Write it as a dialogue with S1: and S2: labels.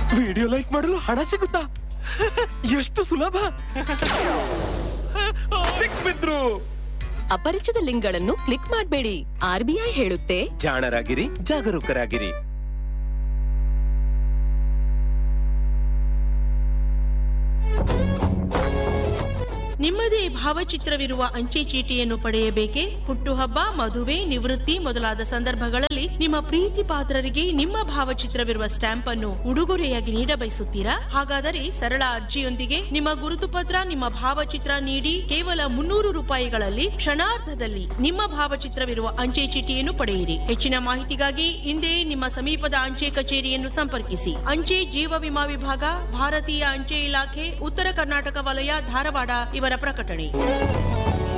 S1: video like ಮಾಡಲು ಹಣ ಸಿಗುತ್ತಾ ಎಷ್ಟು ಸುಲಭ ಸಿಕ್ಬಿದ್ರು
S2: ಅಪರಿಚಿತ ಲಿಂಕ್ಗಳನ್ನು ಕ್ಲಿಕ್ ಮಾಡಬೇಡಿ ಆರ್ಬಿಐ ಹೇಳುತ್ತೆ
S1: ಜಾಣರಾಗಿರಿ ಜಾಗರೂಕರಾಗಿರಿ
S3: ನಿಮ್ಮದೇ ಭಾವಚಿತ್ರವಿರುವ ಅಂಚೆ ಚೀಟಿಯನ್ನು ಪಡೆಯಬೇಕೆ ಹುಟ್ಟುಹಬ್ಬ ಮದುವೆ ನಿವೃತ್ತಿ ಮೊದಲಾದ ಸಂದರ್ಭಗಳಲ್ಲಿ ನಿಮ್ಮ ಪ್ರೀತಿ ಪಾತ್ರರಿಗೆ ನಿಮ್ಮ ಭಾವಚಿತ್ರವಿರುವ ಸ್ಟ್ಯಾಂಪ್ ಅನ್ನು ಉಡುಗೊರೆಯಾಗಿ ನೀಡಬಯಸುತ್ತೀರಾ ಹಾಗಾದರೆ ಸರಳ ಅರ್ಜಿಯೊಂದಿಗೆ ನಿಮ್ಮ ಗುರುತು ಪತ್ರ ನಿಮ್ಮ ಭಾವಚಿತ್ರ ನೀಡಿ ಕೇವಲ ಮುನ್ನೂರು ರೂಪಾಯಿಗಳಲ್ಲಿ ಕ್ಷಣಾರ್ಧದಲ್ಲಿ ನಿಮ್ಮ ಭಾವಚಿತ್ರವಿರುವ ಅಂಚೆ ಚೀಟಿಯನ್ನು ಪಡೆಯಿರಿ ಹೆಚ್ಚಿನ ಮಾಹಿತಿಗಾಗಿ ಹಿಂದೆ ನಿಮ್ಮ ಸಮೀಪದ ಅಂಚೆ ಕಚೇರಿಯನ್ನು ಸಂಪರ್ಕಿಸಿ ಅಂಚೆ ಜೀವ ವಿಮಾ ವಿಭಾಗ ಭಾರತೀಯ ಅಂಚೆ ಇಲಾಖೆ ಉತ್ತರ ಕರ್ನಾಟಕ ವಲಯ ಧಾರವಾಡ ಇವರ ಪ್ರಕಟಣೆ